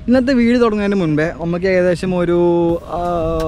ഇന്നത്തെ വീട് തുടങ്ങുന്നതിന് മുൻപേ നമുക്ക് ഏകദേശം ഒരു ആ,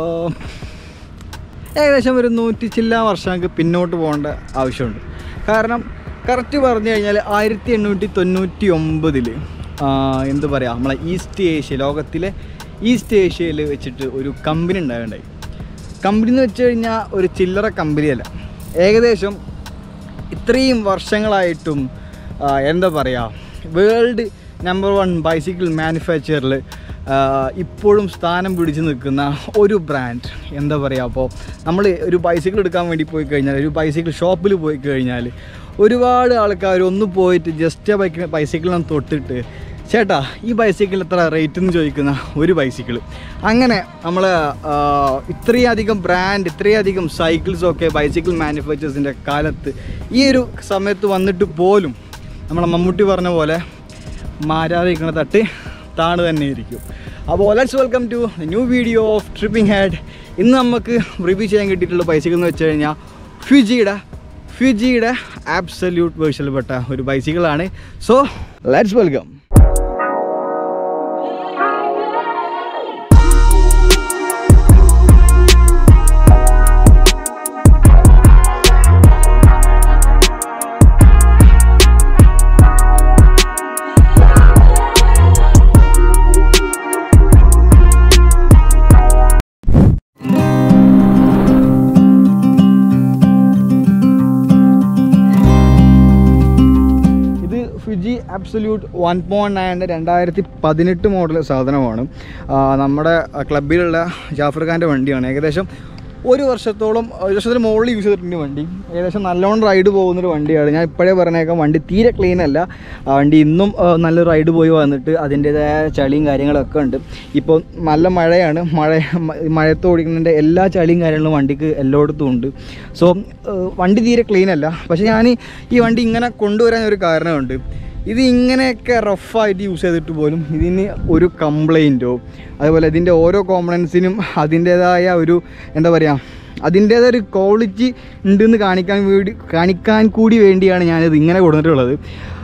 ഏകദേശം ഒരു നൂറ്റി ചില്ല വർഷങ്ങൾക്ക് പിന്നോട്ട് പോകേണ്ട ആവശ്യമുണ്ട് കാരണം കറക്റ്റ് പറഞ്ഞു കഴിഞ്ഞാൽ ആയിരത്തി എണ്ണൂറ്റി തൊണ്ണൂറ്റി ഒമ്പതിൽ എന്ത് പറയുക നമ്മളെ ഈസ്റ്റ് ഏഷ്യ ലോകത്തിലെ ഈസ്റ്റ് ഏഷ്യയിൽ വെച്ചിട്ട് ഒരു കമ്പനി ഉണ്ടാകണ്ടായി കമ്പനി എന്ന് വെച്ച് കഴിഞ്ഞാൽ ഒരു ചില്ലറ കമ്പനിയല്ല ഏകദേശം ഇത്രയും വർഷങ്ങളായിട്ടും ആ, എന്താ പറയുക വേൾഡ് നമ്പർ വൺ ബൈസിക്കിൾ മാനുഫാക്ചറിൽ ഇപ്പോഴും സ്ഥാനം പിടിച്ച് നിൽക്കുന്ന ഒരു ബ്രാൻഡ് എന്താ പറയുക അപ്പോൾ നമ്മൾ ഒരു ബൈസിക്കിൾ എടുക്കാൻ വേണ്ടി പോയി കഴിഞ്ഞാൽ ഒരു ബൈസിക്കിൾ ഷോപ്പിൽ പോയി കഴിഞ്ഞാൽ ഒരുപാട് ആൾക്കാർ ഒന്ന് പോയിട്ട് ജസ്റ്റ് ബൈക്ക് ബൈസിക്കിളിനെ തൊട്ടിട്ട് ചേട്ടാ ഈ ബൈസിക്കിൾ എത്ര റേറ്റ് എന്ന് ചോദിക്കുന്ന ഒരു ബൈസിക്കിൾ അങ്ങനെ നമ്മൾ ഇത്രയധികം ബ്രാൻഡ് ഇത്രയധികം സൈക്കിൾസൊക്കെ ബൈസിക്കിൾ മാനുഫാക്ചേഴ്സിൻ്റെ കാലത്ത് ഈ ഒരു സമയത്ത് വന്നിട്ട് പോലും നമ്മളെ മമ്മൂട്ടി പറഞ്ഞ പോലെ മാരാതെ ഇരിക്കുന്ന തട്ട് താണ് തന്നെ ഇരിക്കും അപ്പോൾ let's welcome to new video of tripping head ഇന്ന് നമുക്ക് റിവ്യൂ ചെയ്യാൻ കിട്ടിയിട്ടുള്ള ബൈസിക്കിൾ എന്ന് വെച്ച് കഴിഞ്ഞാൽ ഫ്യൂജിയുടെ ഫ്യൂജിയുടെ ആബ്സല്യൂട്ട് വേർഷനിൽപ്പെട്ട ഒരു ബൈസിക്കിളാണ് സോ ലെറ്റ്സ് വെൽക്കം ഇത് ഫിജി അബ്സല്യൂട്ട് വൺ പോയിൻറ്റ് നയൻ്റെ രണ്ടായിരത്തി പതിനെട്ട് മോഡൽ സാധനമാണ് ആ, നമ്മുടെ ക്ലബിലുള്ള ജാഫർ ഖാൻ്റെ വണ്ടിയാണ് ഏകദേശം ഒരു വർഷത്തോളം ഒരു വർഷത്തിന് മുകളിൽ യൂസ് ചെയ്തിട്ടുണ്ട് വണ്ടി ഏകദേശം നല്ലോണം റൈഡ് പോകുന്നൊരു വണ്ടിയാണ് ഞാൻ ഇപ്പോഴേ പറഞ്ഞേക്കാം വണ്ടി തീരെ ക്ലീൻ അല്ല ആ വണ്ടി ഇന്നും ആ, നല്ല റൈഡ് പോയി വന്നിട്ട് അതിൻ്റേതായ ചളിയും കാര്യങ്ങളൊക്കെ ഉണ്ട് ഇപ്പോൾ നല്ല മഴയാണ് മഴ മ- മഴയത്ത് ഓടിക്കുന്നതിൻ്റെ എല്ലാ ചളിയും കാര്യങ്ങളും വണ്ടിക്ക് എല്ലായിടത്തും ഉണ്ട് സോ വണ്ടി തീരെ ക്ലീൻ അല്ല പക്ഷേ ഞാൻ ഈ വണ്ടി ഇങ്ങനെ കൊണ്ടുവരാൻ ഒരു കാരണമുണ്ട് ഇത് ഇങ്ങനെയൊക്കെ റഫായിട്ട് യൂസ് ചെയ്തിട്ട് പോലും ഇതിന് ഒരു കംപ്ലൈൻറ്റോ അതുപോലെ ഇതിൻ്റെ ഓരോ കോമ്പണൻസിനും അതിൻ്റേതായ ഒരു എന്താ പറയുക അതിൻ്റേതായ ഒരു ക്വാളിറ്റി ഉണ്ടെന്ന് കാണിക്കാൻ വേണ്ടി കാണിക്കാൻ കൂടി വേണ്ടിയാണ് ഞാനിത് ഇങ്ങനെ കൊടുത്തിട്ടുള്ളത്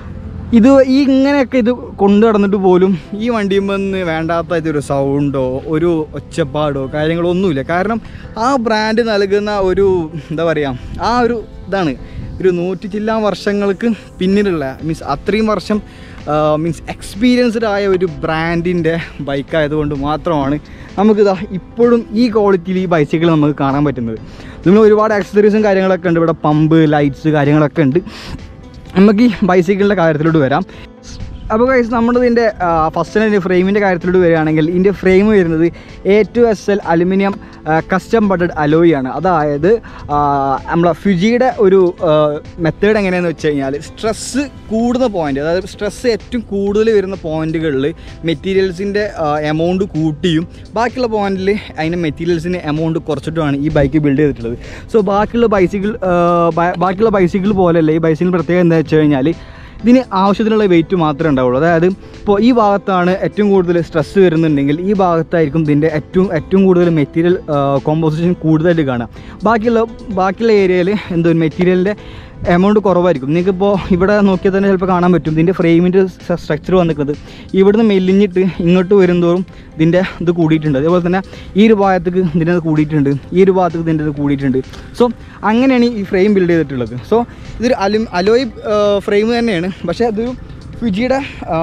ഇത് ഈ ഇങ്ങനെയൊക്കെ ഇത് കൊണ്ടു നടന്നിട്ട് പോലും ഈ വണ്ടിയുമെന്ന് വേണ്ടാത്ത ഒരു സൗണ്ടോ ഒരു ഒച്ചപ്പാടോ കാര്യങ്ങളോ ഒന്നുമില്ല കാരണം ആ ബ്രാൻഡ് നൽകുന്ന ഒരു എന്താ പറയുക ആ ഒരു ഇതാണ് ഒരു നൂറ്റി ചില്ലാൻ വർഷങ്ങൾക്ക് പിന്നിലുള്ള മീൻസ് അത്രയും വർഷം മീൻസ് എക്സ്പീരിയൻസ്ഡ് ആയ ഒരു ബ്രാൻഡിൻ്റെ ബൈക്കായതുകൊണ്ട് മാത്രമാണ് നമുക്കിതാ ഇപ്പോഴും ഈ ക്വാളിറ്റിയിൽ ഈ ബൈസൈക്കിൾ നമുക്ക് കാണാൻ പറ്റുന്നത് ഇതിന് ഒരുപാട് ആക്സസറീസും കാര്യങ്ങളൊക്കെ ഉണ്ട് ഇവിടെ പമ്പ് ലൈറ്റ്സ് കാര്യങ്ങളൊക്കെ ഉണ്ട് നമുക്ക് ഈ ബൈസൈക്കിളിൻ്റെ കാര്യത്തിലോട്ട് വരാം അപ്പോൾ കൈസ് നമ്മുടെ ഇതിൻ്റെ ഫസ്റ്റ് തന്നെ ഫ്രെയിമിൻ്റെ കാര്യത്തിലോട്ട് വരികയാണെങ്കിൽ ഇതിൻ്റെ ഫ്രെയിം വരുന്നത് A two S L aluminium custom butted alloy ആണ് അതായത് ആ, നമ്മളെ ഫിജിയുടെ ഒരു മെത്തേഡ് എങ്ങനെയാണെന്ന് വെച്ച് കഴിഞ്ഞാൽ സ്ട്രെസ്സ് കൂടുന്ന പോയിന്റ് അതായത് സ്ട്രെസ്സ് ഏറ്റവും കൂടുതൽ വരുന്ന പോയിന്റുകളിൽ മെറ്റീരിയൽസിൻ്റെ എമൗണ്ട് കൂട്ടിയും ബാക്കിയുള്ള പോയിന്റിൽ അതിൻ്റെ മെറ്റീരിയൽസിൻ്റെ എമൗണ്ട് കുറച്ചിട്ടുമാണ് ഈ ബൈക്ക് ബിൽഡ് ചെയ്തിട്ടുള്ളത് സോ ബാക്കിയുള്ള ബൈസിക്കിൾ ബാക്കിയുള്ള ബൈസിക്കിൾ പോലെയല്ല ഈ ബൈസിക്കിൾ പ്രത്യേകം എന്താ വെച്ച് കഴിഞ്ഞാൽ ഇതിന് ആവശ്യത്തിനുള്ള വെയിറ്റ് മാത്രമേ ഉണ്ടാവുള്ളൂ അതായത് ഇപ്പോൾ ഈ ഭാഗത്താണ് ഏറ്റവും കൂടുതൽ സ്ട്രെസ് വരുന്നുണ്ടെങ്കിൽ ഈ ഭാഗത്തായിരിക്കും ഇതിൻ്റെ ഏറ്റവും ഏറ്റവും കൂടുതൽ മെറ്റീരിയൽ കോമ്പോസിഷൻ കൂടുതലായിട്ട് കാണാം ബാക്കിയുള്ള ബാക്കിയുള്ള ഏരിയയിൽ എന്തോ മെറ്റീരിയലിൻ്റെ എമൗണ്ട് കുറവായിരിക്കും നിങ്ങൾക്കിപ്പോൾ ഇവിടെ നോക്കിയാൽ തന്നെ ചിലപ്പോൾ കാണാൻ പറ്റും ഇതിൻ്റെ ഫ്രെയിമിൻ്റെ സ്ട്രക്ചർ വന്നിരിക്കുന്നത് ഇവിടുന്ന് മെല്ലിഞ്ഞിട്ട് ഇങ്ങോട്ട് വരുന്തോറും ഇതിൻ്റെ ഇത് കൂടിയിട്ടുണ്ട് അതേപോലെ തന്നെ ഈ ഒരു ഭാഗത്തേക്ക് ഇതിൻ്റെ ഇത് കൂടിയിട്ടുണ്ട് ഈ ഒരു ഭാഗത്തേക്ക് ഇതിൻ്റെ ഇത് കൂടിയിട്ടുണ്ട് സോ അങ്ങനെയാണ് ഈ ഫ്രെയിം ബിൽഡ് ചെയ്തിട്ടുള്ളത് സോ ഇതൊരു അലു അലോയ് ഫ്രെയിം തന്നെയാണ് പക്ഷേ അതൊരു ഫിജിയുടെ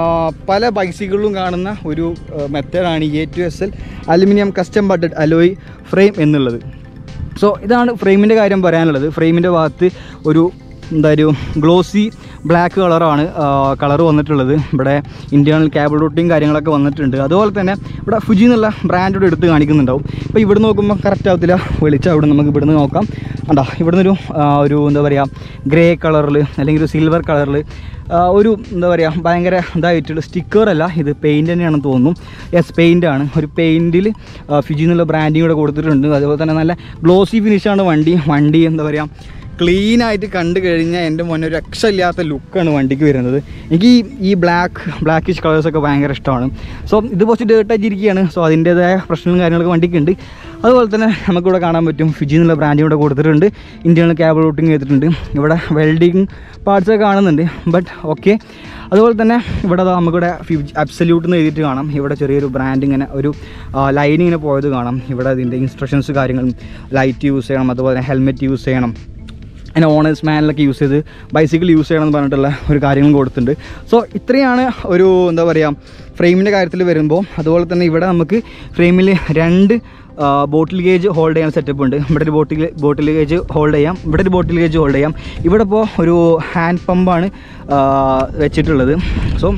പല ബൈസിക്കിളിലും കാണുന്ന ഒരു മെത്തേഡാണ് A two S L aluminium custom butted alloy frame എന്നുള്ളത് സോ ഇതാണ് ഫ്രെയിമിൻ്റെ കാര്യം പറയാനുള്ളത് ഫ്രെയിമിൻ്റെ ഭാഗത്ത് ഒരു എന്താ ഒരു ഗ്ലോസി ബ്ലാക്ക് കളറാണ് കളർ വന്നിട്ടുള്ളത് ഇവിടെ ഇന്റേണൽ കേബിൾ റൂട്ടിങ് കാര്യങ്ങളൊക്കെ വന്നിട്ടുണ്ട് അതുപോലെ തന്നെ ഇവിടെ ഫുജി എന്നുള്ള ബ്രാൻഡോട് എടുത്ത് കാണിക്കുന്നുണ്ടാവും ഇപ്പോൾ ഇവിടെ നോക്കുമ്പോൾ കറക്റ്റ് ആവത്തില്ല വെളിച്ചം അവിടെ നമുക്ക് ഇവിടുന്ന് നോക്കാം കണ്ടോ ഇവിടുന്ന് ഒരു ആ, ഒരു എന്താ പറയുക ഗ്രേ കളറിൽ അല്ലെങ്കിൽ ഒരു സിൽവർ കളറിൽ ഒരു എന്താ പറയുക ഭയങ്കര ഇതായിട്ടുള്ള സ്റ്റിക്കർ അല്ല ഇത് പെയിൻറ് തന്നെയാണെന്ന് തോന്നുന്നു യെസ് പെയിൻ്റ് ആണ് ഒരു പെയിൻറ്റിൽ ഫിജി എന്നുള്ള ബ്രാൻഡിങ് കൂടെ കൊടുത്തിട്ടുണ്ട് അതുപോലെ തന്നെ നല്ല ഗ്ലോസി ഫിനിഷാണ് വണ്ടി വണ്ടി എന്താ പറയുക ക്ലീൻ ആയിട്ട് കണ്ടു കഴിഞ്ഞാൽ എൻ്റെ മുന്നേ ഒരു രക്ഷയില്ലാത്ത ലുക്കാണ് വണ്ടിക്ക് വരുന്നത് എനിക്ക് ഈ ഈ ബ്ലാക്ക് ബ്ലാക്കിഷ് കളേഴ്സൊക്കെ ഭയങ്കര ഇഷ്ടമാണ് സോ ഇത് കുറച്ച് ഡേർട്ടായിട്ടിരിക്കുകയാണ് സോ അതിൻ്റേതായ പ്രശ്നങ്ങളും കാര്യങ്ങളൊക്കെ വണ്ടിക്കുണ്ട് അതുപോലെ തന്നെ നമുക്കിവിടെ കാണാൻ പറ്റും ഫിജി എന്നുള്ള ബ്രാൻഡ് ഇവിടെ കൊടുത്തിട്ടുണ്ട് ഇന്ത്യയിൽ കേബിൾ റൂട്ടിങ് ചെയ്തിട്ടുണ്ട് ഇവിടെ വെൽഡിങ് പാർട്സൊക്കെ കാണുന്നുണ്ട് ബട്ട് ഓക്കെ അതുപോലെ തന്നെ ഇവിടെ ദാ നമുക്കിവിടെ അബ്സല്യൂട്ട് എന്ന് എഴുതിയിട്ട് കാണാം ഇവിടെ ചെറിയൊരു ബ്രാൻഡ് ഇങ്ങനെ ഒരു ലൈൻ ഇങ്ങനെ പോയത് കാണാം ഇവിടെ ഇതിൻ്റെ ഇൻസ്ട്രക്ഷൻസ് കാര്യങ്ങളും ലൈറ്റ് യൂസ് ചെയ്യണം അതുപോലെ തന്നെ ഹെൽമെറ്റ് യൂസ് ചെയ്യണം അതിന് ഓണേഴ്സ് മാനിലൊക്കെ യൂസ് ചെയ്ത് ബൈസിക്കിൾ യൂസ് ചെയ്യണം എന്ന് പറഞ്ഞിട്ടുള്ള ഒരു കാര്യങ്ങളും കൊടുത്തിട്ടുണ്ട് സോ ഇത്രയാണ് ഒരു എന്താ പറയുക ഫ്രെയിമിൻ്റെ കാര്യത്തിൽ വരുമ്പോൾ അതുപോലെ തന്നെ ഇവിടെ നമുക്ക് ഫ്രെയിമിൽ രണ്ട് ബോട്ടിൽ ഗേജ് ഹോൾഡ് ചെയ്യാൻ സെറ്റപ്പ് ഉണ്ട് ഇവിടെ ഒരു ബോട്ടിൽ ബോട്ടിൽ ഗേജ് ഹോൾഡ് ചെയ്യാം ഇവിടെ ഒരു ബോട്ടിൽ ഗേജ് ഹോൾഡ് ചെയ്യാം ഇവിടെ ഇപ്പോൾ ഒരു ഹാൻഡ് പമ്പാണ് വെച്ചിട്ടുള്ളത് സോ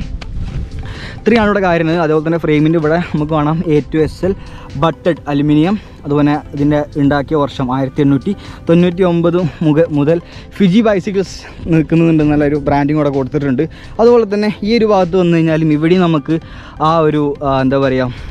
ഇത്രയാണ് ഇവിടെ കാര്യങ്ങൾ അതുപോലെ തന്നെ ഫ്രെയിമിൻ്റെ ഇവിടെ നമുക്ക് കാണാം A two S L butted aluminium അതുപോലെ ഇതിൻ്റെ ഉണ്ടാക്കിയ വർഷം ആയിരത്തി എണ്ണൂറ്റി തൊണ്ണൂറ്റി ഒമ്പത് മുക മുതൽ ഫിജി ബൈസിക്കിൾസ് നിൽക്കുന്നുണ്ട് നല്ലൊരു ബ്രാൻഡിങ് കൂടെ കൊടുത്തിട്ടുണ്ട് അതുപോലെ തന്നെ ഈ ഒരു ഭാഗത്ത് വന്നു കഴിഞ്ഞാലും ഇവിടെയും നമുക്ക് ആ ഒരു ആ, എന്താ പറയുക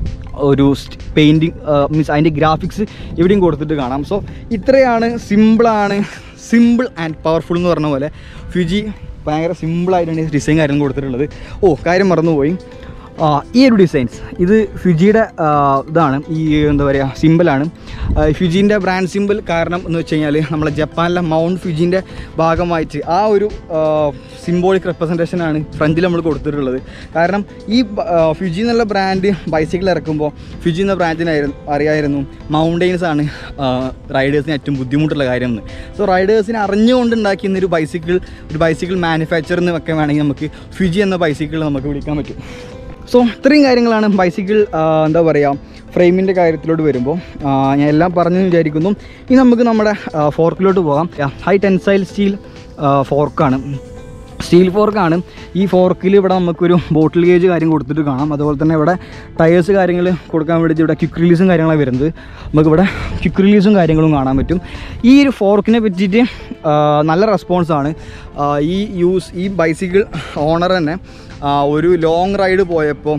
ഒരു പെയിൻറ്റിങ് മീൻസ് അതിൻ്റെ ഗ്രാഫിക്സ് ഇവിടെയും കൊടുത്തിട്ട് കാണാം സോ ഇത്രയാണ് സിമ്പിളാണ് സിമ്പിൾ ആൻഡ് പവർഫുൾ എന്ന് പറഞ്ഞ പോലെ ഫിജി ഭയങ്കര സിമ്പിളായിട്ടാണ് ഈ ഡിസൈൻ കാര്യം കൊടുത്തിട്ടുള്ളത് ഓ കാര്യം മറന്നുപോയി ആ, ഈ ഒരു ഡിസൈൻസ് ഇത് ഫിജിയുടെ ആ, ഇതാണ് ഈ എന്താ പറയുക സിമ്പിളാണ് ഫിജീൻ്റെ ബ്രാൻഡ് സിമ്പിൾ കാരണം എന്ന് വെച്ച് കഴിഞ്ഞാൽ നമ്മളെ ജപ്പാനിലെ മൗണ്ട് ഫിജീൻ്റെ ഭാഗമായിട്ട് ആ ഒരു സിംബോളിക് റെപ്രസെൻറ്റേഷനാണ് ഫ്രണ്ടിൽ നമ്മൾ കൊടുത്തിട്ടുള്ളത് കാരണം ഈ ബ- ആ, ഫിജി എന്നുള്ള ബ്രാൻഡ് ബൈസൈക്കിൾ ഇറക്കുമ്പോൾ ഫിജി എന്ന ബ്രാൻഡിനായിരുന്നു അറിയായിരുന്നു മൗണ്ടെയിൻസ് ആണ് റൈഡേഴ്സിന് ഏറ്റവും ബുദ്ധിമുട്ടുള്ള കാര്യം എന്ന് സോ റൈഡേഴ്സിനെ അറിഞ്ഞുകൊണ്ട് ഉണ്ടാക്കിയ ഒരു ബൈസിക്കിൾ ഒരു ബൈസിക്കിൾ മാനുഫാക്ചർ എന്ന് ഒക്കെ വേണമെങ്കിൽ നമുക്ക് ഫിജി എന്ന ബൈസിക്കിൾ നമുക്ക് വിളിക്കാൻ പറ്റും സോ ഇത്രയും കാര്യങ്ങളാണ് ബൈസിക്കിൾ എന്താ പറയുക ഫ്രെയിമിൻ്റെ കാര്യത്തിലോട്ട് വരുമ്പോൾ ആ, ഞാൻ എല്ലാം പറഞ്ഞു വിചാരിക്കുന്നു ഇനി നമുക്ക് നമ്മുടെ ഫോർക്കിലോട്ട് പോകാം ഹൈ ടെൻസൈൽ സ്റ്റീൽ ഫോർക്കാണ് സ്റ്റീൽ ഫോർക്കാണ് ഈ ഫോർക്കിൽ ഇവിടെ നമുക്കൊരു ബോട്ടിൽ ഗേജ് കാര്യം കൊടുത്തിട്ട് കാണാം അതുപോലെ തന്നെ ഇവിടെ ടയേഴ്സ് കാര്യങ്ങൾ കൊടുക്കാൻ വേണ്ടിയിട്ട് ഇവിടെ ക്വിക്ക് റിലീസും കാര്യങ്ങളാണ് വരുന്നത് നമുക്കിവിടെ ക്വിക്ക് റിലീസും കാര്യങ്ങളും കാണാൻ പറ്റും ഈ ഒരു ഫോർക്കിനെ പറ്റിയിട്ട് ആ, നല്ല റെസ്പോൺസാണ് ഈ യൂസ് ഈ ബൈസിക്കിൾ ഓണർ തന്നെ ആ, ഒരു ലോങ് റൈഡ് പോയപ്പോൾ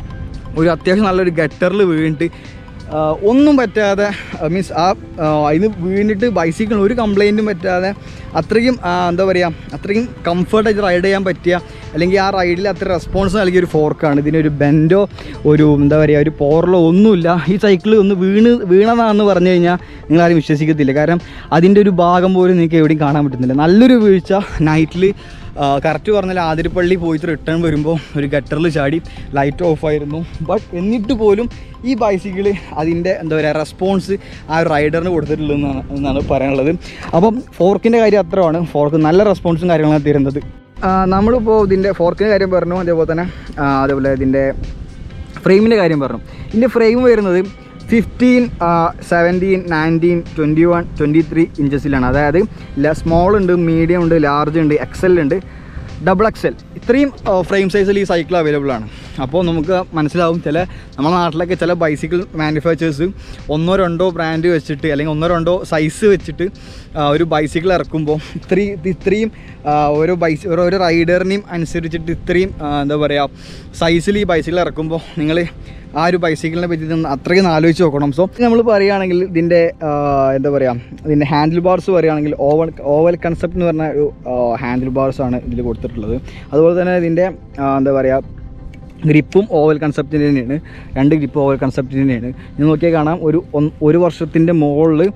ഒരു അത്യാവശ്യം നല്ലൊരു ഗട്ടറിൽ വീണിട്ട് ആ, ഒന്നും പറ്റാതെ മീൻസ് ആ ആ, അതിന് വീണിട്ട് ബൈസിക്കിൾ ഒരു കംപ്ലൈൻറ്റും പറ്റാതെ അത്രയും ആ, എന്താ പറയുക അത്രയും കംഫർട്ടായിട്ട് റൈഡ് ചെയ്യാൻ പറ്റിയ അല്ലെങ്കിൽ ആ റൈഡിൽ അത്ര റെസ്പോൺസ് നൽകിയ ഒരു ഫോർക്കാണ് ഇതിനൊരു ബെൻഡോ ഒരു എന്താ പറയുക ഒരു പോറലോ ഒന്നുമില്ല ഈ സൈക്കിൾ ഒന്ന് വീണ് വീണതാണെന്ന് പറഞ്ഞു കഴിഞ്ഞാൽ നിങ്ങളാരും വിശ്വസിക്കത്തില്ല കാരണം അതിൻ്റെ ഒരു ഭാഗം പോലും നിങ്ങൾക്ക് എവിടെയും കാണാൻ പറ്റുന്നില്ല നല്ലൊരു വീഴ്ച നൈറ്റിൽ കറക്റ്റ് പറഞ്ഞാൽ ആതിരപ്പള്ളി പോയിട്ട് റിട്ടേൺ വരുമ്പോൾ ഒരു ഗട്ടറിൽ ചാടി ലൈറ്റ് ഓഫ് ആയിരുന്നു ബട്ട് എന്നിട്ട് പോലും ഈ ബൈസിക്കിൾ അതിൻ്റെ എന്താ പറയുക റെസ്പോൺസ് ആ ഒരു റൈഡറിന് കൊടുത്തിട്ടുള്ളതെന്നാണ് എന്നാണ് പറയാനുള്ളത് അപ്പം ഫോർക്കിൻ്റെ കാര്യം അത്രയാണ് ഫോർക്ക് നല്ല റെസ്പോൺസും കാര്യങ്ങളാണ് തരുന്നത് ആ, നമ്മളിപ്പോൾ ഇതിൻ്റെ ഫോർക്കിൻ്റെ കാര്യം പറഞ്ഞു അതേപോലെ തന്നെ ആ, അതേപോലെ ഇതിൻ്റെ ഫ്രെയിമിൻ്റെ കാര്യം പറഞ്ഞു ഇതിൻ്റെ ഫ്രെയിം വരുന്നത് fifteen seventeen nineteen twenty one twenty three ഇഞ്ചസിലാണ് അതായത് സ്മോൾ ഉണ്ട് മീഡിയം ഉണ്ട് ലാർജ് ഉണ്ട് എക്സൽ ഉണ്ട് ഡബിൾ എക്സൽ ഇത്രയും ഫ്രെയിം സൈസിൽ ഈ സൈക്കിൾ അവൈലബിൾ ആണ് അപ്പോൾ നമുക്ക് മനസ്സിലാവും ചില നമ്മുടെ നാട്ടിലൊക്കെ ചില ബൈസിക്കിൾ മാനുഫാക്ചേഴ്സ് ഒന്നോ രണ്ടോ ബ്രാൻഡ് വെച്ചിട്ട് അല്ലെങ്കിൽ ഒന്നോ രണ്ടോ സൈസ് വെച്ചിട്ട് ആ, ഒരു ബൈസിക്കിൾ ഇറക്കുമ്പോൾ ഇത്രയും ഇത് ഇത്രയും ആ, ഓരോ ബൈസ് ഓരോ ഓരോ റൈഡറിനെയും അനുസരിച്ചിട്ട് ഇത്രയും ആ, എന്താ പറയുക സൈസിൽ ഈ ബൈസിക്കിൾ ഇറക്കുമ്പോൾ നിങ്ങൾ ആ ഒരു ബൈസിക്കിളിനെ പറ്റി ഒന്ന് അത്രയും ആലോചിച്ച് നോക്കണം സോ നമ്മൾ പറയുകയാണെങ്കിൽ ഇതിൻ്റെ ആ, എന്താ പറയുക ഇതിൻ്റെ ഹാൻഡിൽ ബാർസ് പറയുകയാണെങ്കിൽ ഓവൽ ഓവൽ കൺസെപ്റ്റ് എന്ന് പറഞ്ഞ ഒരു ഹാൻഡിൽ ബാർസ് ആണ് ഇതിൽ കൊടുത്തിട്ടുള്ളത് അതുപോലെ തന്നെ ഇതിൻ്റെ ആ, എന്താ പറയുക ഗ്രിപ്പും ഓവൽ കൺസെപ്റ്റിൻ്റെ തന്നെയാണ് രണ്ട് ഗ്രിപ്പ് ഓവൽ കൺസെപ്റ്റിൻ്റെ തന്നെയാണ് ഇത് നോക്കിയാൽ കാണാം ഒരു ഒന്ന്- ഒരു വർഷത്തിൻ്റെ മുകളിൽ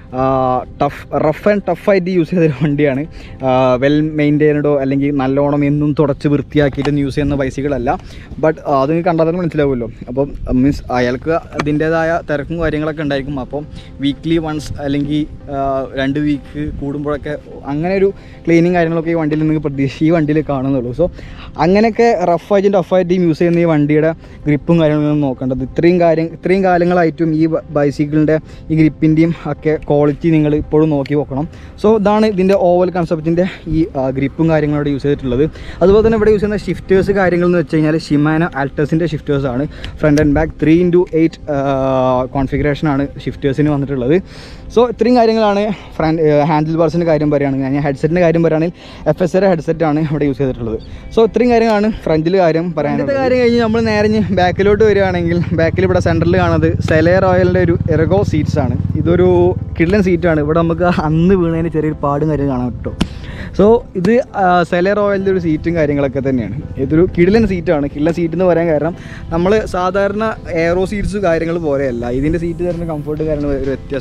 ടഫ് റഫ് ആൻഡ് ടഫായിട്ട് യൂസ് ചെയ്തൊരു വണ്ടിയാണ് വെൽ മെയിൻറ്റൈൻഡോ അല്ലെങ്കിൽ നല്ലോണം എന്നും തുടച്ച് വൃത്തിയാക്കിയിട്ട് യൂസ് ചെയ്യുന്ന ബൈസിക്കിളല്ല ബട്ട് അത് നിങ്ങൾക്ക് കണ്ടാൽ തന്നെ മനസ്സിലാവുമല്ലോ അപ്പം മീൻസ് അയാൾക്ക് അതിൻ്റേതായ തിരക്കും കാര്യങ്ങളൊക്കെ ഉണ്ടായിരിക്കും അപ്പം വീക്ക്ലി വൺസ് അല്ലെങ്കിൽ ആ, രണ്ട് വീക്ക് കൂടുമ്പോഴൊക്കെ അങ്ങനെ ഒരു ക്ലീനിങ് കാര്യങ്ങളൊക്കെ ഈ വണ്ടിയിൽ നിങ്ങൾക്ക് പ്രതീക്ഷ ഈ വണ്ടിയിൽ കാണുന്നുള്ളൂ സോ അങ്ങനെയൊക്കെ റഫായിട്ടും ടഫായിട്ടും യൂസ് ചെയ്യുന്ന ഈ വണ്ടിയുടെ ഗ്രിപ്പും കാര്യങ്ങളും നോക്കേണ്ടത് ഇത്രയും കാര്യം ഇത്രയും കാലങ്ങളായിട്ടും ഈ ബൈസിക്കിളിൻ്റെ ഈ ഗ്രിപ്പിൻ്റെയും ഒക്കെ ക്വാളിറ്റി നിങ്ങൾ ഇപ്പോഴും നോക്കി നോക്കണം സോ ഇതാണ് ഇതിൻ്റെ ഓവൽ കൺസെപ്റ്റിൻ്റെ ഈ ഗ്രിപ്പും കാര്യങ്ങളും ഇവിടെ യൂസ് ചെയ്തിട്ടുള്ളത് അതുപോലെ തന്നെ ഇവിടെ യൂസ് ചെയ്യുന്ന ഷിഫ്റ്റേഴ്സ് കാര്യങ്ങൾ എന്ന് വെച്ച് കഴിഞ്ഞാൽ ഷിമാനോ ആൽട്ടസിൻ്റെ ഷിഫ്റ്റേഴ്സ് ആണ് front and back three into eight കോൺഫിഗറേഷനാണ് ഷിഫ്റ്റേഴ്സിന് വന്നിട്ടുള്ളത് സോ ഇത്രയും കാര്യങ്ങളാണ് ഫ്രണ്ട് ഹാൻഡിൽ ബാർസിൻ്റെ കാര്യം പറയുകയാണെങ്കിൽ ഞാൻ ഹെഡ്സെറ്റിൻ്റെ കാര്യം പറയുകയാണെങ്കിൽ എഫ് എസ് എയുടെ ഹെഡ്സെറ്റാണ് ഇവിടെ യൂസ് ചെയ്തിട്ടുള്ളത് സോ ഇത്രയും കാര്യങ്ങളാണ് ഫ്രണ്ടിൽ കാര്യം പറയാനുള്ളത് കാര്യം കഴിഞ്ഞ് നമ്മൾ നേരെ ഇനി ബാക്കിലോട്ട് വരികയാണെങ്കിൽ ബാക്കിൽ ഇവിടെ സെൻറ്ററിൽ കാണുന്നത് സെലേ റോയലിൻ്റെ ഒരു എറഗോ സീറ്റ്സ് ആണ് ഇതൊരു കിഡ്ലൻ സീറ്റാണ് ഇവിടെ നമുക്ക് അന്ന് വീണതിന് ചെറിയൊരു പാടും കാര്യം കാണാൻ പറ്റും സോ ഇത് സെലേ റോയലിൻ്റെ ഒരു സീറ്റും കാര്യങ്ങളൊക്കെ തന്നെയാണ് ഇതൊരു കിടിലൻ സീറ്റാണ് കിടിലൻ സീറ്റ് എന്ന് പറയാൻ കാരണം നമ്മൾ സാധാരണ എയറോ സീറ്റ്സ് കാര്യങ്ങൾ പോലെയല്ല ഇതിൻ്റെ സീറ്റ് തരുന്ന കംഫർട്ട് കാര്യങ്ങൾ ഒരു വ്യത്യസ്ത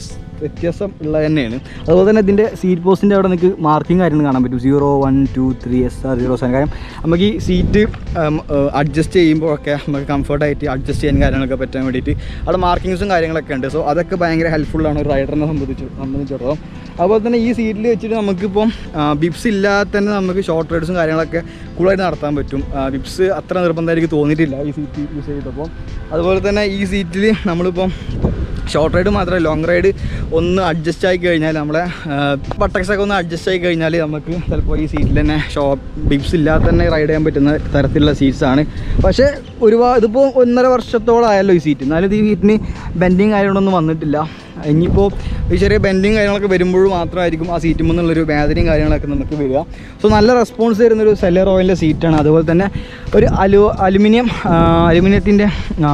വ്യത്യാസം ഉള്ളത് തന്നെയാണ് അതുപോലെ തന്നെ ഇതിൻ്റെ സീറ്റ് പോസ്റ്റിൻ്റെ അവിടെ നിങ്ങൾക്ക് മാർക്കിംഗ് കാര്യങ്ങൾ കാണാൻ പറ്റും zero one two three S R zero seven കാര്യം നമുക്ക് ഈ സീറ്റ് അഡ്ജസ്റ്റ് ചെയ്യുമ്പോഴൊക്കെ നമുക്ക് കംഫർട്ടായിട്ട് അഡ്ജസ്റ്റ് ചെയ്യാൻ കാര്യങ്ങളൊക്കെ പറ്റാൻ വേണ്ടിയിട്ട് അവിടെ മാർക്കിങ്സും കാര്യങ്ങളൊക്കെ ഉണ്ട് സോ അതൊക്കെ ഭയങ്കര ഹെൽപ്ഫുള്ളാണ് ഒരു റൈഡറിനെ സംബന്ധിച്ച് സംബന്ധിച്ചിടത്തോളം അതുപോലെ തന്നെ ഈ സീറ്റിൽ വെച്ചിട്ട് നമുക്കിപ്പം ബിപ്സ് ഇല്ലാതെ തന്നെ നമുക്ക് ഷോർട്ട് റൈഡ്സും കാര്യങ്ങളൊക്കെ കൂളായിട്ട് നടത്താൻ പറ്റും ബിപ്സ് അത്ര നിർബന്ധം എനിക്ക് തോന്നിയിട്ടില്ല ഈ സീറ്റ് യൂസ് ചെയ്തപ്പോൾ അതുപോലെ തന്നെ ഈ സീറ്റിൽ നമ്മളിപ്പം ഷോർട്ട് റൈഡ് മാത്രമല്ല ലോങ് റൈഡ് ഒന്ന് അഡ്ജസ്റ്റ് ആയി കഴിഞ്ഞാൽ നമ്മളെ ബട്ടക്സൊക്കെ ഒന്ന് അഡ്ജസ്റ്റ് ആയി കഴിഞ്ഞാൽ നമുക്ക് ചിലപ്പോൾ ഈ സീറ്റിൽ തന്നെ ഷോ ബിപ്സ് ഇല്ലാതെ തന്നെ റൈഡ് ചെയ്യാൻ പറ്റുന്ന തരത്തിലുള്ള സീറ്റ്സ് ആണ് പക്ഷേ ഒരുപാട് ഇതിപ്പോൾ ഒന്നര വർഷത്തോളം ആയല്ലോ ഈ സീറ്റ് എന്നാലും ഇത് ഈ സീറ്റിന് ബെൻഡിങ് കാര്യങ്ങളൊന്നും വന്നിട്ടില്ല ഇനിയിപ്പോൾ ഈ ചെറിയ ബെൻഡിങ് കാര്യങ്ങളൊക്കെ വരുമ്പോഴും മാത്രമായിരിക്കും ആ സീറ്റിൽ നിന്നുള്ളൊരു വേദനയും കാര്യങ്ങളൊക്കെ നമുക്ക് വരിക സോ നല്ല റെസ്പോൺസ് തരുന്നൊരു സെല്ലർ ഓയിലിൻ്റെ സീറ്റാണ് അതുപോലെ തന്നെ ഒരു അലു അലുമിനിയം അലുമിനിയത്തിൻ്റെ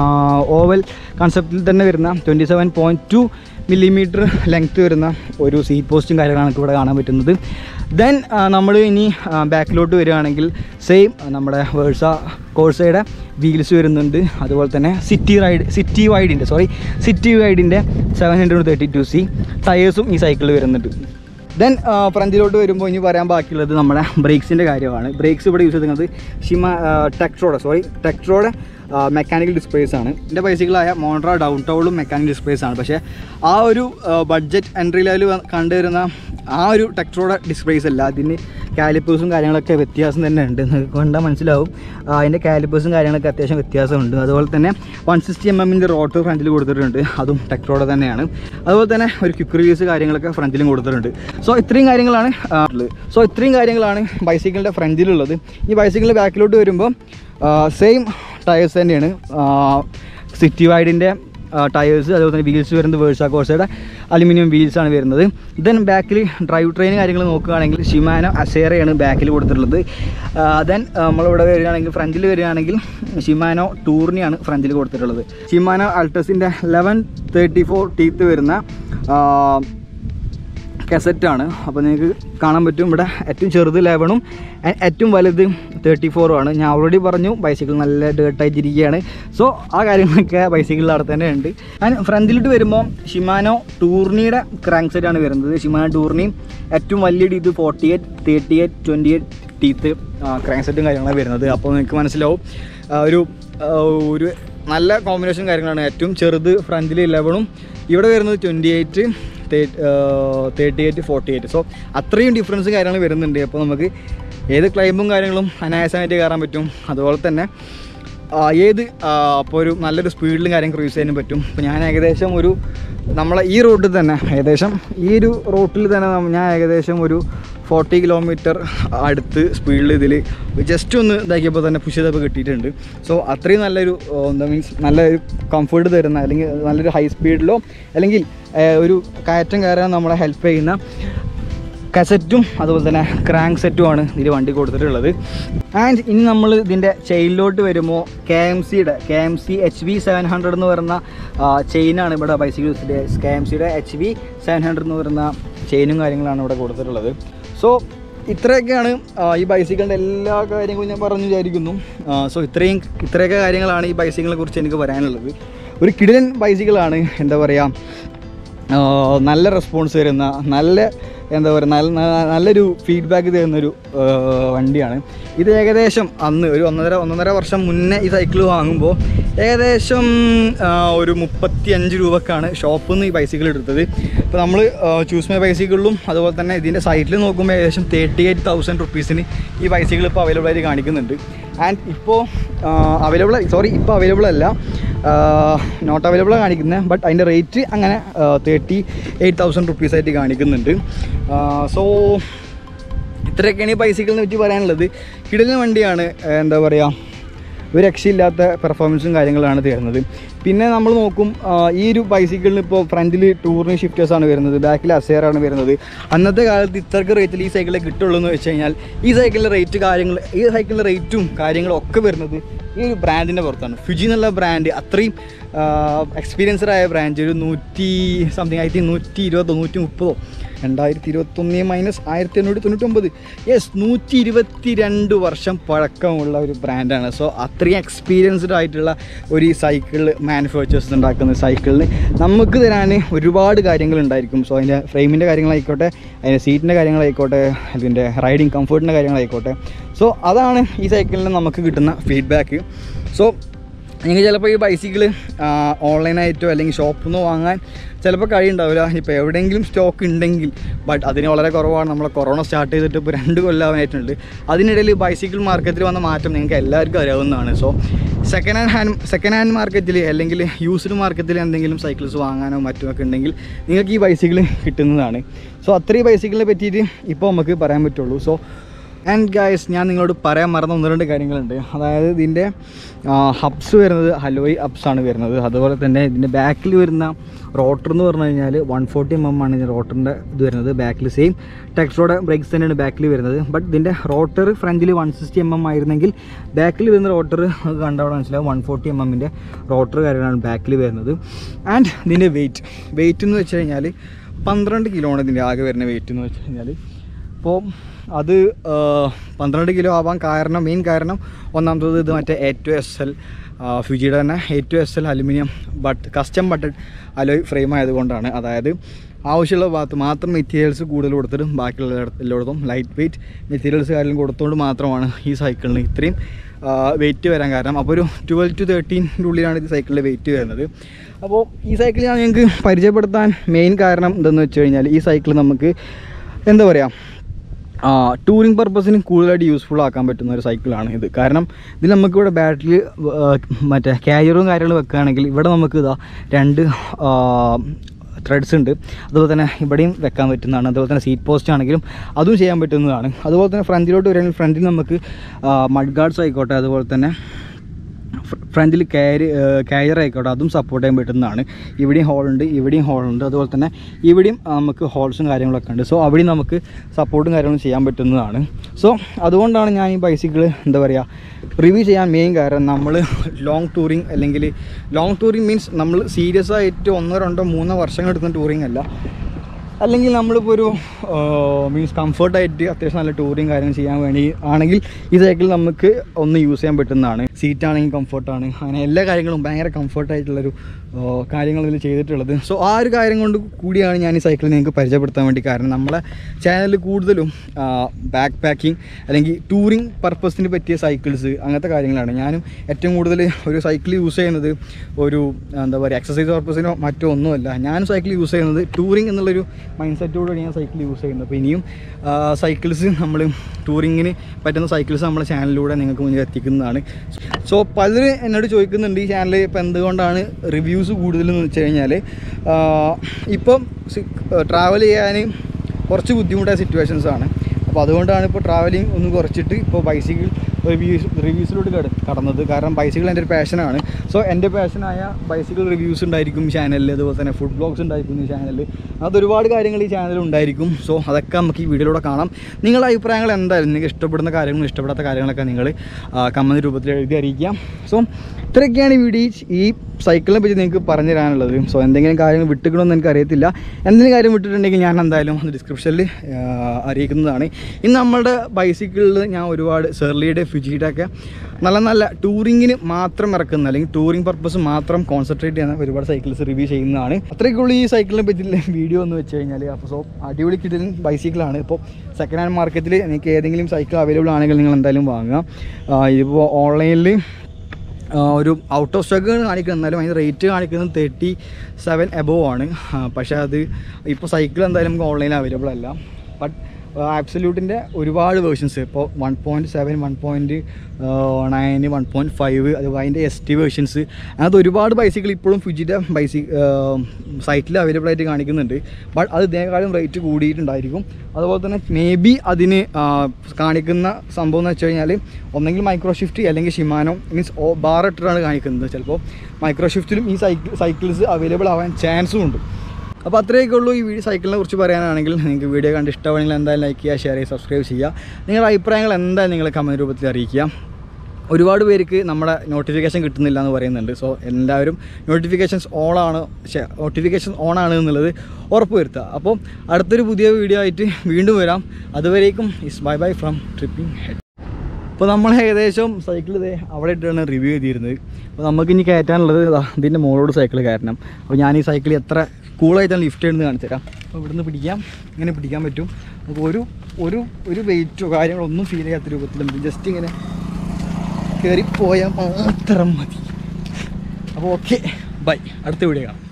ഓവൽ കൺസെപ്റ്റിൽ തന്നെ വരുന്ന twenty seven point two millimetre length വരുന്ന ഒരു സീറ്റ് പോസ്റ്റും കാര്യങ്ങളാണ് നമുക്ക് ഇവിടെ കാണാൻ പറ്റുന്നത് ദെൻ നമ്മൾ ഇനി ബാക്കിലോട്ട് വരികയാണെങ്കിൽ സെയിം നമ്മുടെ വേഴ്സ കോഴ്സയുടെ വീൽസ് വരുന്നുണ്ട് അതുപോലെ തന്നെ സിറ്റി റൈഡ് സിറ്റി വൈഡിൻ്റെ സോറി സിറ്റി വൈഡിൻ്റെ seven hundred thirty two C ടയേഴ്സും ഈ സൈക്കിളിൽ വരുന്നുണ്ട് ദെൻ ഫ്രണ്ടിലോട്ട് വരുമ്പോൾ ഇനി പറയാൻ ബാക്കിയുള്ളത് നമ്മുടെ ബ്രേക്സിൻ്റെ കാര്യമാണ് ബ്രേക്സ് ഇവിടെ യൂസ് ചെയ്തിരിക്കുന്നത് ഷിമ ടെക്ട്രോയുടെ സോറി ടെക്ട്രോയുടെ മെക്കാനിക്കൽ ഡിസ്പ്ലേസ് ആണ് എൻ്റെ ബൈസിക്കിളായ മോണ്ട്ര ഡൗൺ ടൗളും മെക്കാനിക്കൽ ഡിസ്പ്ലേസ് ആണ് പക്ഷേ ആ ഒരു ബഡ്ജറ്റ് എൻട്രി ലെവൽ കണ്ടുവരുന്ന ആ ഒരു ടെക്ട്രോയുടെ ഡിസ്പ്ലേസ് അല്ല അതിന് കാലിപ്പേഴ്സും കാര്യങ്ങളൊക്കെ വ്യത്യാസം തന്നെ ഉണ്ട് നിങ്ങൾക്ക് കണ്ടാൽ മനസ്സിലാവും ആ, അതിൻ്റെ കാലിപ്പേഴ്സും കാര്യങ്ങളൊക്കെ അത്യാവശ്യം വ്യത്യാസമുണ്ട് അതുപോലെ തന്നെ വൺ സിക്സ്റ്റി എം എമ്മിൻ്റെ റോട്ടർ ഫ്രണ്ടിൽ കൊടുത്തിട്ടുണ്ട് അതും ടെക്ട്രോയുടെ തന്നെയാണ് അതുപോലെ തന്നെ ഒരു ക്വിക്ക് റിലീസ് കാര്യങ്ങളൊക്കെ ഫ്രണ്ടിലും കൊടുത്തിട്ടുണ്ട് സോ ഇത്രയും കാര്യങ്ങളാണ് ആ, ഉള്ളത് സോ ഇത്രയും കാര്യങ്ങളാണ് ബൈസൈക്കിളിൻ്റെ ഫ്രണ്ടിലുള്ളത് ഈ ബൈസൈക്കിളിൻ്റെ ബാക്കിലോട്ട് വരുമ്പോൾ സെയിം ടയേഴ്സ് തന്നെയാണ് സിറ്റി വൈഡിൻ്റെ ടയേഴ്സ് അതുപോലെ തന്നെ വീൽസ് വരുന്നത് വേഴ്സ കോഴ്സയുടെ അലുമിനിയം വീൽസാണ് വരുന്നത് ദെൻ ബാക്കിൽ ഡ്രൈവ് ട്രെയിൻ കാര്യങ്ങൾ നോക്കുകയാണെങ്കിൽ ഷിമാനോ അസേറയാണ് ബാക്കിൽ കൊടുത്തിട്ടുള്ളത് ദെൻ നമ്മളിവിടെ വരികയാണെങ്കിൽ ഫ്രണ്ടിൽ വരികയാണെങ്കിൽ ഷിമാനോ ടൂറിനെയാണ് ഫ്രണ്ടിൽ കൊടുത്തിട്ടുള്ളത് ഷിമാനോ അൾട്രസിൻ്റെ ലെവൻ തേർട്ടി ഫോർ ടീത്ത് വരുന്ന ആ, കസറ്റാണ് അപ്പോൾ നിങ്ങൾക്ക് കാണാൻ പറ്റും ഇവിടെ ഏറ്റവും ചെറുത് ലെവണും ഏ- ഏറ്റവും വലുത് തേർട്ടി ഫോറും ആണ് ഞാൻ ഓൾറെഡി പറഞ്ഞു ബൈസൈക്കിൾ നല്ല ഡേർട്ടായിട്ടിരിക്കുകയാണ് സോ ആ കാര്യങ്ങളൊക്കെ ബൈസൈക്കിളിൽ അവിടെ തന്നെ ഉണ്ട് ആൻഡ് ഫ്രണ്ടിലോട്ട് വരുമ്പോൾ ഷിമാനോ ടൂർണിയുടെ ക്രാങ്ക് സെറ്റാണ് വരുന്നത് ഷിമാനോ ടൂർണി ഏറ്റവും വലിയ teeth forty eight thirty eight twenty eight teeth crank സെറ്റും കാര്യങ്ങളാണ് വരുന്നത് അപ്പോൾ നിങ്ങൾക്ക് മനസ്സിലാവും ആ, ഒരു ആ, ഒരു നല്ല കോമ്പിനേഷൻ കാര്യങ്ങളാണ് ഏറ്റവും ചെറുത് ഫ്രണ്ടിൽ ഇലവണും ഇവിടെ വരുന്നത് twenty eight thirty eight forty eight so അത്രയും ഡിഫറൻസ് കാര്യങ്ങൾ വരുന്നുണ്ട് അപ്പോൾ നമുക്ക് ഏത് ക്ലൈമ്പും കാര്യങ്ങളും അനായാസമായിട്ട് കയറാൻ പറ്റും അതുപോലെ തന്നെ ആ, ഏത് അപ്പോൾ ഒരു നല്ലൊരു സ്പീഡിലും കാര്യം ക്രൂസ് ചെയ്യാനും പറ്റും ഇപ്പോൾ ഞാൻ ഏകദേശം ഒരു നമ്മളെ ഈ റൂട്ടിൽ തന്നെ ഏകദേശം ഈ ഒരു റൂട്ടിൽ തന്നെ നമ്മ- ഞാൻ ഏകദേശം ഒരു ഫോർട്ടി കിലോമീറ്റർ അടുത്ത് സ്പീഡിൽ ഇതിൽ ജസ്റ്റ് ഒന്ന് ഇതാക്കിയപ്പോൾ തന്നെ പുഷ് ചെയ്തപ്പോൾ കിട്ടിയിട്ടുണ്ട് സോ അത്രയും നല്ലൊരു ഓ, എന്താ മീൻസ് നല്ലൊരു കംഫർട്ട് തരുന്ന അല്ലെങ്കിൽ നല്ലൊരു ഹൈ സ്പീഡിലോ അല്ലെങ്കിൽ ഏ, ഒരു കയറ്റം കയറാൻ നമ്മളെ ഹെൽപ്പ് ചെയ്യുന്ന കസറ്റും അതുപോലെ തന്നെ ക്രാങ്ക് സെറ്റുമാണ് ഇതിൽ വണ്ടി കൊടുത്തിട്ടുള്ളത് ആൻഡ് ഇനി നമ്മൾ ഇതിൻ്റെ ചെയിനിലോട്ട് വരുമ്പോൾ കെ എം സിയുടെ K M C H V seven hundred എന്ന് പറയുന്ന ചെയിനാണ് ഇവിടെ ബൈസിക്കിൾസിൻ്റെ കെ എം സിയുടെ എച്ച് വി സെവൻ ഹൺഡ്രഡ് എന്ന് പറയുന്ന ചെയിനും കാര്യങ്ങളാണ് ഇവിടെ കൊടുത്തിട്ടുള്ളത് സോ ഇത്രയൊക്കെയാണ് ആ, ഈ ബൈസിക്കിളിൻ്റെ എല്ലാ കാര്യങ്ങളും ഞാൻ പറഞ്ഞു വിചാരിക്കുന്നു സോ ഇത്രയും ഇത്രയൊക്കെ കാര്യങ്ങളാണ് ഈ ബൈസിക്കിളിനെ കുറിച്ച് എനിക്ക് പറയാനുള്ളത് ഒരു കിടിലൻ ബൈസിക്കിളാണ് എന്താ പറയുക ആ, നല്ല റെസ്പോൺസ് തരുന്ന നല്ല എന്താ പറയുക നല്ല ന- നല്ലൊരു ഫീഡ്ബാക്ക് തരുന്നൊരു ആ, വണ്ടിയാണ് ഇത് ഏകദേശം അന്ന് ഒരു ഒന്നര ഒന്നര വർഷം മുന്നേ ഈ സൈക്കിൾ വാങ്ങുമ്പോൾ ഏകദേശം ആ, ഒരു മുപ്പത്തി അഞ്ച് രൂപക്കാണ് ഷോപ്പിൽ നിന്ന് ഈ ബൈസിക്കിൾ എടുത്തത് ഇപ്പോൾ നമ്മൾ ചൂസ് മൈ ബൈസിക്കിളിലും അതുപോലെ തന്നെ ഇതിൻ്റെ സൈറ്റിൽ നോക്കുമ്പോൾ ഏകദേശം തേർട്ടി എയ്റ്റ് തൗസൻഡ് റുപ്പീസിന് ഈ ബൈസിക്കിൾ ഇപ്പോൾ അവൈലബിൾ ആയിട്ട് കാണിക്കുന്നുണ്ട് ആൻഡ് ഇപ്പോൾ അവൈലബിൾ സോറി ഇപ്പോൾ അവൈലബിൾ അല്ല നോട്ട് അവൈലബിൾ കാണിക്കുന്നത് ബട്ട് അതിൻ്റെ റേറ്റ് അങ്ങനെ തേർട്ടി എയ്റ്റ് തൗസൻഡ് റുപ്പീസ് ആയിട്ട് കാണിക്കുന്നുണ്ട് സോ ഇത്രയൊക്കെയാണ് ഈ ബൈസിക്കിളിനെ പറ്റി പറയാനുള്ളത് കിടലിന് വണ്ടിയാണ് ആ, എന്താ പറയുക ഒരു രക്ഷയില്ലാത്ത പെർഫോമൻസും കാര്യങ്ങളാണ് തരുന്നത് പിന്നെ നമ്മൾ നോക്കും ആ, ഈ ഒരു ബൈസിക്കിളിന് ഇപ്പോൾ ഫ്രണ്ടിൽ ടൂറിന് ഷിഫ്റ്റേഴ്സാണ് വരുന്നത് ബാക്കിൽ അസെയറാണ് വരുന്നത് അന്നത്തെ കാലത്ത് ഇത്രക്ക് റേറ്റിൽ ഈ സൈക്കിളെ കിട്ടുള്ളൂ എന്ന് വെച്ച് കഴിഞ്ഞാൽ ഈ സൈക്കിളിൻ്റെ റേറ്റ് കാര്യങ്ങൾ ഈ സൈക്കിളിൻ്റെ റേറ്റും കാര്യങ്ങളും ഒക്കെ വരുന്നത് ഈ ഒരു ബ്രാൻഡിൻ്റെ പുറത്താണ് ഫുജി എന്നുള്ള ബ്രാൻഡ് അത്രയും എക്സ്പീരിയൻസ്ഡ് ആയ ബ്രാൻഡ് ഒരു നൂറ്റി സംതിങ് ഐ തിങ്ക് നൂറ്റി ഇരുപതോ നൂറ്റി മുപ്പതോ രണ്ടായിരത്തി ഇരുപത്തൊന്ന് മൈനസ് ആയിരത്തി എണ്ണൂറ്റി തൊണ്ണൂറ്റൊമ്പത് യെസ് നൂറ്റി ഇരുപത്തി രണ്ട് വർഷം പഴക്കമുള്ള ഒരു ബ്രാൻഡാണ് സോ അത്രയും എക്സ്പീരിയൻസ്ഡ് ആയിട്ടുള്ള ഒരു ഈ സൈക്കിൾ മാനുഫാക്ചേഴ്സ് ഉണ്ടാക്കുന്ന സൈക്കിളിന് നമുക്ക് തരാൻ ഒരുപാട് കാര്യങ്ങൾ ഉണ്ടായിരിക്കും സോ അതിൻ്റെ ഫ്രെയിമിൻ്റെ കാര്യങ്ങളായിക്കോട്ടെ അതിൻ്റെ സീറ്റിൻ്റെ കാര്യങ്ങളായിക്കോട്ടെ അതിൻ്റെ റൈഡിങ് കംഫർട്ടിൻ്റെ കാര്യങ്ങളായിക്കോട്ടെ സോ അതാണ് ഈ സൈക്കിളിന് നമുക്ക് കിട്ടുന്ന ഫീഡ്ബാക്ക് സോ നിങ്ങൾക്ക് ചിലപ്പോൾ ഈ ബൈസിക്കിൾ ഓൺലൈനായിട്ടോ അല്ലെങ്കിൽ ഷോപ്പിൽ നിന്നോ വാങ്ങാൻ ചിലപ്പോൾ കഴിയുണ്ടാവില്ല ഇപ്പോൾ എവിടെയെങ്കിലും സ്റ്റോക്ക് ഉണ്ടെങ്കിൽ ബട്ട് അതിന് വളരെ കുറവാണ് നമ്മളെ കൊറോണ സ്റ്റാർട്ട് ചെയ്തിട്ട് ഇപ്പോൾ രണ്ട് കൊല്ലമായിട്ടുണ്ട് അതിനിടയിൽ ബൈസിക്കിൾ മാർക്കറ്റിൽ വന്ന മാറ്റം നിങ്ങൾക്ക് എല്ലാവർക്കും അറിയാവുന്നതാണ് so second hand hand second hand മാർക്കറ്റിൽ അല്ലെങ്കിൽ യൂസ്ഡ് മാർക്കറ്റിൽ എന്തെങ്കിലും സൈക്കിൾസ് വാങ്ങാനോ മറ്റുമൊക്കെ ഉണ്ടെങ്കിൽ നിങ്ങൾക്ക് ഈ ബൈസിക്കിൾ കിട്ടുന്നതാണ് സോ അത്രയും ബൈസിക്കിളിനെ പറ്റിയിട്ട് ഇപ്പോൾ നമുക്ക് പറയാൻ പറ്റുള്ളൂ സോ ആൻഡ് ഗായ്സ് ഞാൻ നിങ്ങളോട് പറയാൻ മറന്ന ഒന്ന് രണ്ട് കാര്യങ്ങളുണ്ട് അതായത് ഇതിൻ്റെ ഹബ്സ് വരുന്നത് ഹലോയ് ഹബ്സ് ആണ് വരുന്നത് അതുപോലെ തന്നെ ഇതിൻ്റെ ബാക്കിൽ വരുന്ന റോട്ടർ എന്ന് പറഞ്ഞു കഴിഞ്ഞാൽ വൺ ഫോർട്ടി എം എം ആണ് ഇതിൻ്റെ റോട്ടറിൻ്റെ ഇത് വരുന്നത് ബാക്കിൽ സെയിം ടെക്സ്ട്രോടെ ബ്രേക്സ് തന്നെയാണ് ബാക്കിൽ വരുന്നത് ബട്ട് ഇതിൻ്റെ റോട്ടർ ഫ്രണ്ടിൽ വൺ സിക്സ്റ്റി എം എം ആയിരുന്നെങ്കിൽ ബാക്കിൽ വരുന്ന റോട്ടർ കണ്ടവിടെ മനസ്സിലാവും വൺ ഫോർട്ടി എം എമ്മിൻ്റെ റോട്ടർ കാര്യങ്ങളാണ് ബാക്കിൽ വരുന്നത് ആൻഡ് ഇതിൻ്റെ വെയിറ്റ് വെയിറ്റ് എന്ന് വെച്ച് കഴിഞ്ഞാൽ പന്ത്രണ്ട് കിലോ ആണ് ഇതിൻ്റെ ആകെ വരുന്ന വെയിറ്റ് എന്ന് വെച്ച് കഴിഞ്ഞാൽ അപ്പോൾ അത് ആ, പന്ത്രണ്ട് കിലോ ആവാൻ കാരണം മെയിൻ കാരണം ഒന്നാമത്തത് ഇത് മറ്റേ എ ടു എസ് എൽ ഫ്യൂജിയുടെ തന്നെ A two S L aluminium but custom butted alloy frame ആയതുകൊണ്ടാണ് അതായത് ആവശ്യമുള്ള ഭാഗത്ത് മാത്രം മെറ്റീരിയൽസ് കൂടുതൽ കൊടുത്തിട്ട് ബാക്കിയുള്ള എല്ലായിടത്തും ലൈറ്റ് വെയിറ്റ് മെറ്റീരിയൽസ് കാര്യം കൊടുത്തുകൊണ്ട് മാത്രമാണ് ഈ സൈക്കിളിന് ഇത്രയും വെയിറ്റ് വരാൻ കാരണം അപ്പോൾ ഒരു ട്വൽവ് ടു തേർട്ടീൻ്റെ ഉള്ളിലാണ് ഈ സൈക്കിളിൻ്റെ വെയിറ്റ് വരുന്നത് അപ്പോൾ ഈ സൈക്കിൾ ഞാൻ നിങ്ങൾക്ക് പരിചയപ്പെടുത്താൻ മെയിൻ കാരണം എന്തെന്ന് വെച്ച് കഴിഞ്ഞാൽ ഈ സൈക്കിൾ നമുക്ക് എന്താ പറയുക ടൂറിങ് പർപ്പസിന് കൂടുതലായിട്ട് യൂസ്ഫുൾ ആക്കാൻ പറ്റുന്ന ഒരു സൈക്കിളാണ് ഇത് കാരണം ഇതിൽ നമുക്കിവിടെ ബാറ്ററി മറ്റേ ക്യാരിയറും കാര്യങ്ങളും വെക്കുകയാണെങ്കിൽ ഇവിടെ നമുക്ക് ഇതാ രണ്ട് ത്രെഡ്സ് ഉണ്ട് അതുപോലെ തന്നെ ഇവിടെയും വെക്കാൻ പറ്റുന്നതാണ് അതുപോലെ തന്നെ സീറ്റ് പോസ്റ്റ് ആണെങ്കിലും അതും ചെയ്യാൻ പറ്റുന്നതാണ് അതുപോലെ തന്നെ ഫ്രണ്ടിലോട്ട് വരികയാണെങ്കിൽ ഫ്രണ്ടിൽ നമുക്ക് മഡ് ഗാർഡ്സ് ആയിക്കോട്ടെ അതുപോലെ തന്നെ ഫ്രണ്ടിൽ ക്യാരി ക്യാരിയർ ആയിക്കോട്ടെ അതും സപ്പോർട്ട് ചെയ്യാൻ പറ്റുന്നതാണ് ഇവിടെയും ഹോളുണ്ട് ഇവിടെയും ഹോളുണ്ട് അതുപോലെ തന്നെ ഇവിടെയും ആ, നമുക്ക് ഹോൾസും കാര്യങ്ങളൊക്കെ ഉണ്ട് സോ അവിടെയും നമുക്ക് സപ്പോർട്ടും കാര്യങ്ങളും ചെയ്യാൻ പറ്റുന്നതാണ് സോ അതുകൊണ്ടാണ് ഞാൻ ഈ ബൈസിക്കിൾ എന്താ പറയുക റിവ്യൂ ചെയ്യാൻ മെയിൻ കാരണം നമ്മൾ ലോങ് ടൂറിങ് അല്ലെങ്കിൽ ലോങ് ടൂറിങ് മീൻസ് നമ്മൾ സീരിയസ് ആയിട്ട് ഒന്നോ രണ്ടോ മൂന്നോ വർഷങ്ങൾ എടുക്കുന്ന ടൂറിങ് അല്ല അല്ലെങ്കിൽ നമ്മളിപ്പോൾ ഒരു മീൻസ് കംഫർട്ടായിട്ട് അത്യാവശ്യം നല്ല ടൂറിങ് കാര്യം ചെയ്യാൻ വേണ്ടി ആണെങ്കിൽ ഈ സൈക്കിൾ നമുക്ക് ഒന്ന് യൂസ് ചെയ്യാൻ പറ്റുന്നതാണ് സീറ്റ് ആണെങ്കിൽ കംഫർട്ടാണ് അങ്ങനെ എല്ലാ കാര്യങ്ങളും ഭയങ്കര കംഫർട്ടായിട്ടുള്ളൊരു കാര്യങ്ങൾ ഇതിൽ ചെയ്തിട്ടുള്ളത് സോ ആ ഒരു കാര്യം കൊണ്ട് കൂടിയാണ് ഞാൻ ഈ സൈക്കിൾ നിങ്ങൾക്ക് പരിചയപ്പെടുത്താൻ വേണ്ടി കാരണം നമ്മളെ ചാനലിൽ കൂടുതലും ബാക്ക് പാക്കിംഗ് അല്ലെങ്കിൽ ടൂറിങ് പർപ്പസിന് പറ്റിയ സൈക്കിൾസ് അങ്ങനത്തെ കാര്യങ്ങളാണ് ഞാനും ഏറ്റവും കൂടുതൽ ഒരു സൈക്കിൾ യൂസ് ചെയ്യുന്നത് ഒരു എന്താ പറയുക എക്സസൈസ് പർപ്പസിനോ മറ്റോ ഒന്നുമല്ല ഞാൻ സൈക്കിൾ യൂസ് ചെയ്യുന്നത് ടൂറിങ് എന്നുള്ളൊരു മൈൻഡ് സെറ്റോടുകൂടി ഞാൻ സൈക്കിൾ യൂസ് ചെയ്യുന്നത് അപ്പോൾ ഇനിയും സൈക്കിൾസ് നമ്മൾ ടൂറിങ്ങിന് പറ്റുന്ന സൈക്കിൾസ് നമ്മുടെ ചാനലിലൂടെ നിങ്ങൾക്ക് മുന്നിൽ എത്തിക്കുന്നതാണ് സോ പലരും എന്നോട് ചോദിക്കുന്നുണ്ട് ഈ ചാനൽ ഇപ്പോൾ എന്തുകൊണ്ടാണ് റിവ്യൂസ് കൂടുതലെന്ന് വെച്ച് കഴിഞ്ഞാൽ ഇപ്പം ട്രാവൽ ചെയ്യാൻ കുറച്ച് ബുദ്ധിമുട്ടായ സിറ്റുവേഷൻസ് ആണ് അപ്പോൾ അതുകൊണ്ടാണ് ഇപ്പോൾ ട്രാവലിംഗ് ഒന്ന് കുറച്ചിട്ട് ഇപ്പോൾ ബൈസിക്കിൾ റിവ്യൂസ് റിവ്യൂസിലോട്ട് കട കടന്നത് കാരണം ബൈസിക്കിൾ എൻ്റെ ഒരു പാഷനാണ് സോ എൻ്റെ പാഷനായ ബൈസിക്കിൾ റിവ്യൂസ് ഉണ്ടായിരിക്കും ചാനലിൽ അതുപോലെ തന്നെ ഫുഡ് ബ്ലോഗ്സ് ഉണ്ടായിരിക്കും ഈ ചാനലിൽ അത് ഒരുപാട് കാര്യങ്ങൾ ഈ ചാനലിൽ ഉണ്ടായിരിക്കും സോ അതൊക്കെ നമുക്ക് ഈ വീഡിയോയിലൂടെ കാണാം നിങ്ങളുടെ അഭിപ്രായങ്ങൾ എന്തായാലും നിങ്ങൾക്ക് ഇഷ്ടപ്പെടുന്ന കാര്യങ്ങളും ഇഷ്ടപ്പെടാത്ത കാര്യങ്ങളൊക്കെ നിങ്ങൾ കമൻറ്റ് രൂപത്തിൽ എഴുതി അറിയിക്കാം സോ ഇത്രയൊക്കെയാണ് ഈ വീഡിയോ ഈ സൈക്കിളിനെ പറ്റി നിങ്ങൾക്ക് പറഞ്ഞു തരാനുള്ളത് സോ എന്തെങ്കിലും കാര്യങ്ങൾ വിട്ടുക്കണമെന്ന് എനിക്ക് അറിയത്തില്ല എന്തെങ്കിലും കാര്യം വിട്ടിട്ടുണ്ടെങ്കിൽ ഞാൻ എന്തായാലും അത് ഡിസ്ക്രിപ്ഷനിൽ അറിയിക്കുന്നതാണ് ഇന്ന് നമ്മളുടെ ബൈസിക്കിളിൽ ഞാൻ ഒരുപാട് സെർലിയുടെ ഫിജിയുടെ ഒക്കെ നല്ല നല്ല ടൂറിങ്ങിന് മാത്രം ഇറക്കുന്ന അല്ലെങ്കിൽ ടൂറിങ് പർപ്പസ് മാത്രം കോൺസെൻട്രേറ്റ് ചെയ്യുന്ന ഒരുപാട് സൈക്കിൾസ് റിവ്യൂ ചെയ്യുന്നതാണ് അത്രയ്ക്കുള്ള ഈ സൈക്കിളിനെ പറ്റിയുള്ള വീഡിയോ എന്ന് വെച്ച് കഴിഞ്ഞാൽ അപ്പോൾ സോ അടിപൊളി കിട്ടുന്ന ബൈസിക്കിളാണ് ഇപ്പോൾ സെക്കൻഡ് ഹാൻഡ് മാർക്കറ്റിൽ നിങ്ങൾക്ക് ഏതെങ്കിലും സൈക്കിൾ അവൈലബിൾ ആണെങ്കിൽ നിങ്ങൾ എന്തായാലും വാങ്ങുക ആ, ഇതിപ്പോൾ ഓൺലൈനിൽ ആ, ഒരു ഔട്ട് ഓഫ് സ്റ്റോക്ക് കാണിക്കുന്നത് എന്നാലും അതിന് റേറ്റ് കാണിക്കുന്നത് തേർട്ടി സെവൻ എബോവ് ആണ് ആ, പക്ഷേ അത് ഇപ്പോൾ സൈക്കിൾ എന്തായാലും നമുക്ക് ഓൺലൈനിൽ അവൈലബിൾ അല്ല ബട്ട് ആബ്സല്യൂട്ടിൻ്റെ ഒരുപാട് വേർഷൻസ് ഇപ്പോൾ one point seven one point nine one point five അതുപോലെ അതിൻ്റെ എസ് ടി വേർഷൻസ് അങ്ങനത്തെ ഒരുപാട് ബൈസിക്കിൾ ഇപ്പോഴും ഫുജിൻ്റെ ബൈസി സൈറ്റിൽ അവൈലബിൾ ആയിട്ട് കാണിക്കുന്നുണ്ട് ബട്ട് അത് ഇതിനേക്കാളും റേറ്റ് കൂടിയിട്ടുണ്ടായിരിക്കും അതുപോലെ തന്നെ മേ ബി അതിന് ആ, കാണിക്കുന്ന സംഭവം എന്ന് വെച്ച് കഴിഞ്ഞാൽ ഒന്നെങ്കിൽ മൈക്രോ ഷിഫ്റ്റ് അല്ലെങ്കിൽ ഷിമാനോ മീൻസ് ബാർ ഇട്ടിട്ടാണ് കാണിക്കുന്നത് ചിലപ്പോൾ മൈക്രോ ഷിഫ്റ്റിലും ഈ സൈക്കിൾ സൈക്കിൾസ് അവൈലബിൾ ആവാൻ ചാൻസും ഉണ്ട് അപ്പോൾ അത്രയൊക്കെ ഉള്ളൂ ഈ വീഡിയോ സൈക്കിളിനെ കുറിച്ച് പറയാനാണെങ്കിൽ നിങ്ങൾക്ക് വീഡിയോ കണ്ട് ഇഷ്ടമാണെങ്കിൽ എന്തായാലും ലൈക്ക് ചെയ്യുക ഷെയർ ചെയ്യുക സബ്സ്ക്രൈബ് ചെയ്യുക നിങ്ങളുടെ അഭിപ്രായങ്ങൾ എന്തായാലും നിങ്ങൾ കമൻറ്റ് രൂപത്തിൽ അറിയിക്കുക ഒരുപാട് പേർക്ക് നമ്മുടെ നോട്ടിഫിക്കേഷൻ കിട്ടുന്നില്ല എന്ന് പറയുന്നുണ്ട് സോ എല്ലാവരും നോട്ടിഫിക്കേഷൻസ് ഓണാണ് നോട്ടിഫിക്കേഷൻ ഓണാണ് എന്നുള്ളത് ഉറപ്പ് വരുത്തുക അപ്പോൾ അടുത്തൊരു പുതിയ വീഡിയോ ആയിട്ട് വീണ്ടും വരാം അതുവരേക്കും is bye bye from tripping head അപ്പോൾ നമ്മൾ ഏകദേശം സൈക്കിൾ ഇതേ അവിടെ ഇട്ടാണ് റിവ്യൂ ചെയ്തിരുന്നത് അപ്പോൾ നമുക്ക് ഇനി കയറ്റാനുള്ളത് ഇതാ ഇതിൻ്റെ മുകളോട് സൈക്കിൾ കയറ്റണം അപ്പോൾ ഞാൻ ഈ സൈക്കിൾ എത്ര കൂളായിട്ടാണ് ലിഫ്റ്റ് ചെയ്യുന്നത് കാണിച്ചു തരാം അപ്പോൾ ഇവിടുന്ന് പിടിക്കാം ഇങ്ങനെ പിടിക്കാൻ പറ്റും നമുക്ക് ഒരു ഒരു ഒരു വെയിറ്റോ കാര്യങ്ങളോ ഒന്നും ഫീൽ ചെയ്യാത്ത രൂപത്തിൽ നമുക്ക് ജസ്റ്റ് ഇങ്ങനെ കയറി പോയാൽ മാത്രം മതി അപ്പോൾ ഓക്കെ ബൈ അടുത്ത വീഡിയോ കാണാം